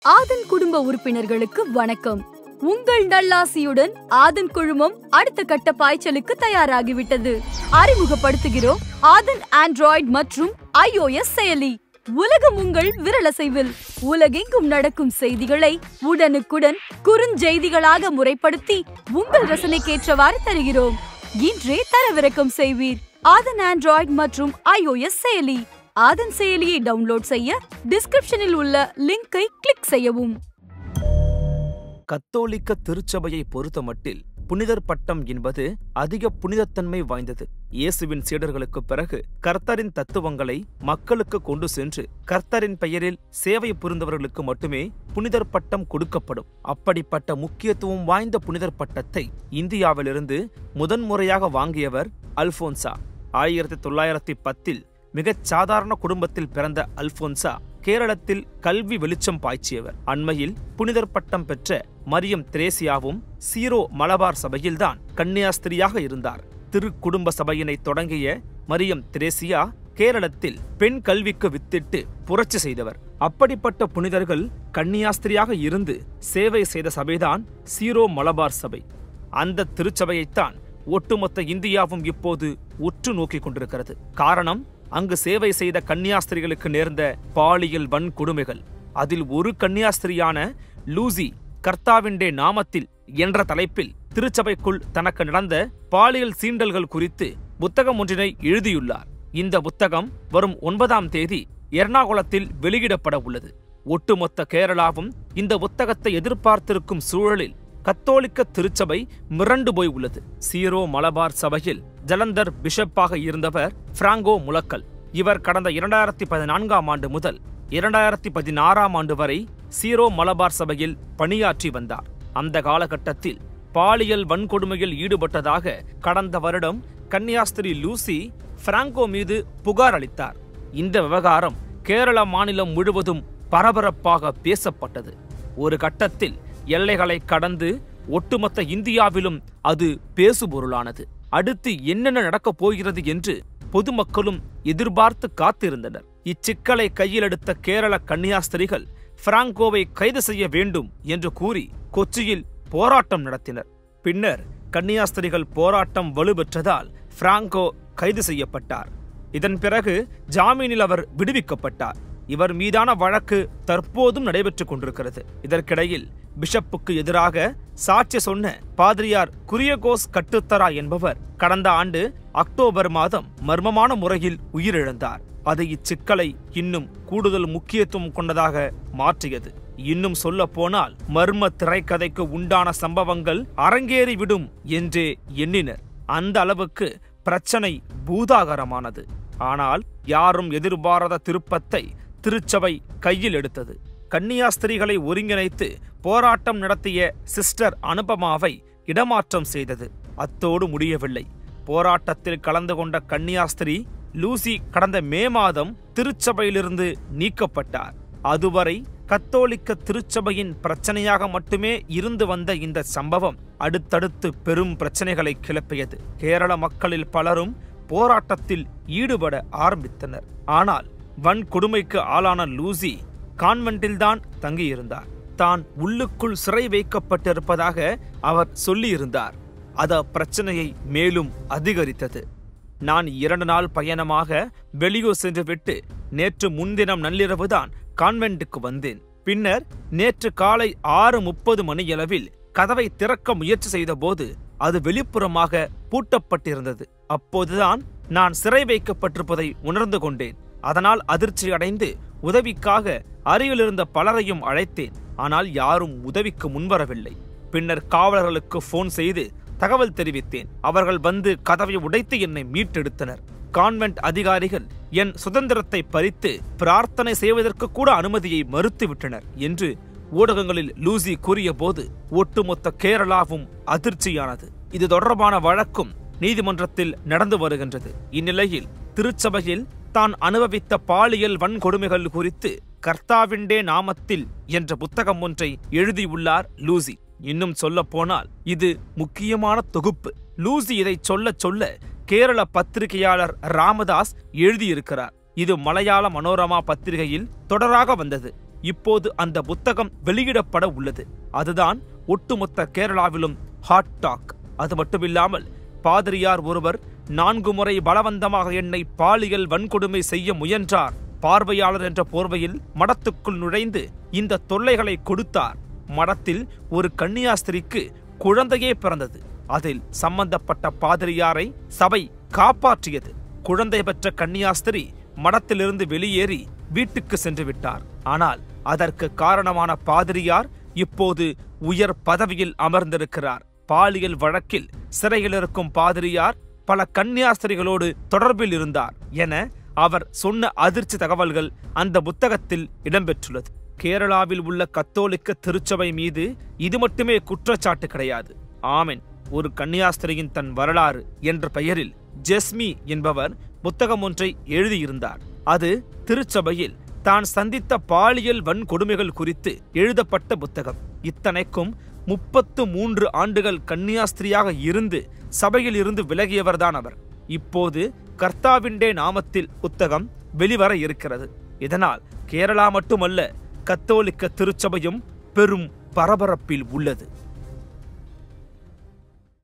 ஆதன் குடும்ப உறுப்பினர்களுக்கு வணக்கம் உங்கள் நல்லாசியுடன் ஆதன் குழுமம் அடுத்த கட்ட பாய்ச்சலுக்கு தயாராகிவிட்டது அறிமுகப்படுத்துகிறோம் ஆதன் ஆண்ட்ராய்டு மற்றும் iOS செயலி உலகம் உங்கள் விரலசைவில் உலகெங்கும் நடக்கும் செய்திகளை உடனுக்குடன் குறுஞ்செய்திகளாக முறைப்படுத்தி உங்கள் ரசனைக்கேற்றவாறு தருகிறோம் இன்றே தரவிறக்கம் செய்வீர் ஆதன் ஆண்ட்ராய்டு மற்றும் iOS செயலி ஆதன் செயலியை டவுன்லோட் செய்ய டிஸ்கிரிப்ஷனில் உள்ள லிங்கை கிளிக் செய்யவும் கத்தோலிக்க திருச்சபையை பொறுத்தமட்டில் புனிதர் பட்டம் என்பது அதிக புனிதத்தன்மை வாய்ந்தது இயேசுவின் சீடர்களுக்கு பிறகு கர்த்தரின் தத்துவங்களை மக்களுக்கு கொண்டு சென்று கர்த்தரின் பெயரில் சேவை புரிந்தவர்களுக்கு மட்டுமே புனிதர் பட்டம் கொடுக்கப்படும் அப்படிப்பட்ட முக்கியத்துவம் வாய்ந்த புனிதர் பட்டத்தை இந்தியாவிலிருந்து முதன்முறையாக வாங்கியவர் அல்போன்சா ஆயிரத்தி தொள்ளாயிரத்தி பத்தில் மிகச் சாதாரண குடும்பத்தில் பிறந்த அல்போன்சா கேரளத்தில் கல்வி வெளிச்சம் பாய்ச்சியவர் அண்மையில் புனிதர் பட்டம் பெற்ற மரியம் திரேசியாவும் சீரோ மலபார் சபையில்தான் கன்னியாஸ்திரியாக இருந்தார் திருக்குடும்ப சபையினை தொடங்கிய மரியம் திரேசியா கேரளத்தில் பெண் கல்விக்கு வித்திட்டு புரட்சி செய்தவர் அப்படிப்பட்ட புனிதர்கள் கன்னியாஸ்திரியாக இருந்து சேவை செய்த சபைதான் சீரோ மலபார் சபை அந்த திருச்சபையைத்தான் ஒட்டுமொத்த இந்தியாவும் இப்போது உற்று நோக்கிக் கொண்டிருக்கிறது காரணம் அங்கு சேவை செய்த கன்னியாஸ்திரிகளுக்கு நேர்ந்த பாலியல் வன்கொடுமைகள் அதில் ஒரு கன்னியாஸ்திரியான லூசி கர்த்தாவிண்டே நாமத்தில் என்ற தலைப்பில் திருச்சபைக்குள் தனக்கு நடந்த பாலியல் சீண்டல்கள் குறித்து புத்தகம் ஒன்றினை எழுதியுள்ளார் இந்த புத்தகம் வரும் ஒன்பதாம் தேதி எர்ணாகுளத்தில் வெளியிடப்பட உள்ளது ஒட்டுமொத்த கேரளாவும் இந்த புத்தகத்தை எதிர்பார்த்திருக்கும் சூழலில் கத்தோலிக்க திருச்சபை மிரண்டு போய் உள்ளது சீரோ மலபார் சபையில் ஜலந்தர் பிஷப்பாக இருந்தவர் பிராங்கோ முலக்கல் இவர் கடந்த இரண்டாயிரத்தி பதினான்காம் ஆண்டு முதல் இரண்டாயிரத்தி பதினாறாம் ஆண்டு வரை சீரோ மலபார் சபையில் பணியாற்றி வந்தார் அந்த காலகட்டத்தில் பாலியல் வன்கொடுமையில் ஈடுபட்டதாக கடந்த வருடம் கன்னியாஸ்திரி லூசி பிராங்கோ மீது புகார் அளித்தார் இந்த விவகாரம் கேரள மாநிலம் முழுவதும் பரபரப்பாக பேசப்பட்டது ஒரு கட்டத்தில் எல்லைகளை கடந்து ஒட்டுமொத்த இந்தியாவிலும் அது பேசுபொருளானது அடுத்து என்னென்ன நடக்கப் போகிறது என்று பொதுமக்களும் எதிர்பார்த்து காத்திருந்தனர் இச்சிக்கலை கையில் எடுத்த கேரள கன்னியாஸ்திரிகள் பிராங்கோவை கைது செய்ய வேண்டும் என்று கூறி கொச்சியில் போராட்டம் நடத்தினர் பின்னர் கன்னியாஸ்திரிகள் போராட்டம் வலுப்பெற்றதால் பிராங்கோ கைது செய்யப்பட்டார் இதன் பிறகு ஜாமீனில் அவர் விடுவிக்கப்பட்டார் இவர் மீதான வழக்கு தற்போதும் நடைபெற்றுக் கொண்டிருக்கிறது இதற்கிடையில் பிஷப்புக்கு எதிராக சாட்சி சொன்ன பாதிரியார் குரியகோஸ் கட்டுத்தரா என்பவர் கடந்த ஆண்டு அக்டோபர் மாதம் மர்மமான முறையில் உயிரிழந்தார் அது இச்சிக்கலை இன்னும் கூடுதல் முக்கியத்துவம் கொண்டதாக மாற்றியது இன்னும் சொல்ல போனால் மர்ம திரைக்கதைக்கு உண்டான சம்பவங்கள் அரங்கேறிவிடும் என்றே எண்ணினர் அந்த அளவுக்கு பிரச்சனை பூதாகரமானது ஆனால் யாரும் எதிர்பாராத திருப்பத்தை திருச்சபை கையில் எடுத்தது கன்னியாஸ்திரிகளை ஒருங்கிணைத்து போராட்டம் நடத்திய சிஸ்டர் அனுபமாவை இடமாற்றம் செய்தது அத்தோடு முடியவில்லை போராட்டத்தில் கலந்து கொண்ட கன்னியாஸ்திரி லூசி கடந்த மே மாதம் திருச்சபையிலிருந்து நீக்கப்பட்டார் அதுவரை கத்தோலிக்க திருச்சபையின் பிரச்சனையாக மட்டுமே இருந்து வந்த இந்த சம்பவம் அடுத்தடுத்து பெரும் பிரச்சனைகளை கிளப்பியது கேரள மக்களில் பலரும் போராட்டத்தில் ஈடுபட ஆரம்பித்தனர் ஆனால் வன்கொடுமைக்கு ஆளான லூசி கான்வென்ட்டில்தான் தங்கியிருந்தார் தான் உள்ளுக்குள் சிறை வைக்கப்பட்டிருப்பதாக அவர் சொல்லியிருந்தார் அத பிரச்சனையை மேலும் அதிகரித்தது நான் இரண்டு நாள் பயணமாக வெளியூர் சென்றுவிட்டு நேற்று முன்தினம் நள்ளிரவுதான் கான்வென்ட்டுக்கு வந்தேன் பின்னர் நேற்று காலை ஆறு முப்பது மணியளவில் கதவை திறக்க முயற்சி செய்தபோது அது வெளிப்புறமாக பூட்டப்பட்டிருந்தது அப்போதுதான் நான் சிறை வைக்கப்பட்டிருப்பதை உணர்ந்து கொண்டேன் அதனால் அதிர்ச்சி அடைந்து உதவிக்காக அருகிலிருந்த பலரையும் அழைத்தேன் ஆனால் யாரும் உதவிக்கு முன்வரவில்லை பின்னர் காவலர்களுக்கு போன் செய்து தகவல் தெரிவித்தேன் அவர்கள் வந்து கதவை உடைத்து என்னை மீட்டெடுத்தனர் கான்வென்ட் அதிகாரிகள் என் சுதந்திரத்தை பறித்து பிரார்த்தனை செய்வதற்கு கூட அனுமதியை மறுத்துவிட்டனர் என்று ஊடகங்களில் லூசி கூறிய போது ஒட்டுமொத்த கேரளாவும் அதிர்ச்சியானது இது தொடர்பான வழக்கும் நீதிமன்றத்தில் நடந்து வருகின்றது இந்நிலையில் திருச்சபையில் தான் அனுபவித்த பாலியல் வன்கொடுமைகள் குறித்து கர்த்தாவிண்டே நாமத்தில் என்ற புத்தகம் ஒன்றை எழுதியுள்ளார் லூசி இன்னும் சொல்ல போனால் இது முக்கியமான தொகுப்பு லூசி இதை சொல்ல சொல்ல கேரள பத்திரிகையாளர் ராமதாஸ் எழுதியிருக்கிறார் இது மலையாள மனோரமா பத்திரிகையில் தொடராக வந்தது இப்போது அந்த புத்தகம் வெளியிடப்பட உள்ளது அதுதான் ஒட்டுமொத்த கேரளாவிலும் ஹாட் டாக் அது மட்டுமில்லாமல் பாதிரியார் ஒருவர் நான்கு முறை பலவந்தமாக என்னை பாலியல் வன்கொடுமை செய்ய முயன்றார் பார்வையாளர் என்ற போர்வையில் மடத்துக்குள் நுழைந்து இந்த தொல்லைகளை கொடுத்தார் மடத்தில் ஒரு கன்னியாஸ்திரிக்கு குழந்தையே பிறந்தது அதில் சம்பந்தப்பட்ட பாதிரியாரை சபை காப்பாற்றியது குழந்தை பெற்ற கன்னியாஸ்திரி மடத்திலிருந்து வெளியேறி வீட்டுக்கு சென்று விட்டார் ஆனால் அதற்கு காரணமான பாதிரியார் இப்போது உயர் பதவியில் அமர்ந்திருக்கிறார் பாலியல் வழக்கில் சிறையில் இருக்கும் பாதிரியார் பல கன்னியாஸ்திரிகளோடு தொடர்பில் இருந்தார் என அவர் சொன்ன அதிர்ச்சி தகவல்கள் அந்த புத்தகத்தில் இடம்பெற்றுள்ளது கேரளாவில் உள்ள கத்தோலிக்க திருச்சபை மீது இது மட்டுமே குற்றச்சாட்டு கிடையாது ஆமென் ஒரு கன்னியாஸ்திரியின் தன் வரலாறு என்ற பெயரில் ஜெஸ்மி என்பவர் புத்தகம் ஒன்றை எழுதியிருந்தார் அது திருச்சபையில் தான் சந்தித்த பாலியல் வன்கொடுமைகள் குறித்து எழுதப்பட்ட புத்தகம் இத்தனைக்கும் முப்பத்து மூன்று ஆண்டுகள் கன்னியாஸ்திரியாக இருந்து சபையில் இருந்து விலகியவர்தான் அவர் இப்போது கர்த்தாவிண்டே நாமத்தில் புத்தகம் வெளிவர இருக்கிறது இதனால் கேரளா மட்டுமல்ல கத்தோலிக்க திருச்சபையும் பெரும் பரபரப்பில் உள்ளது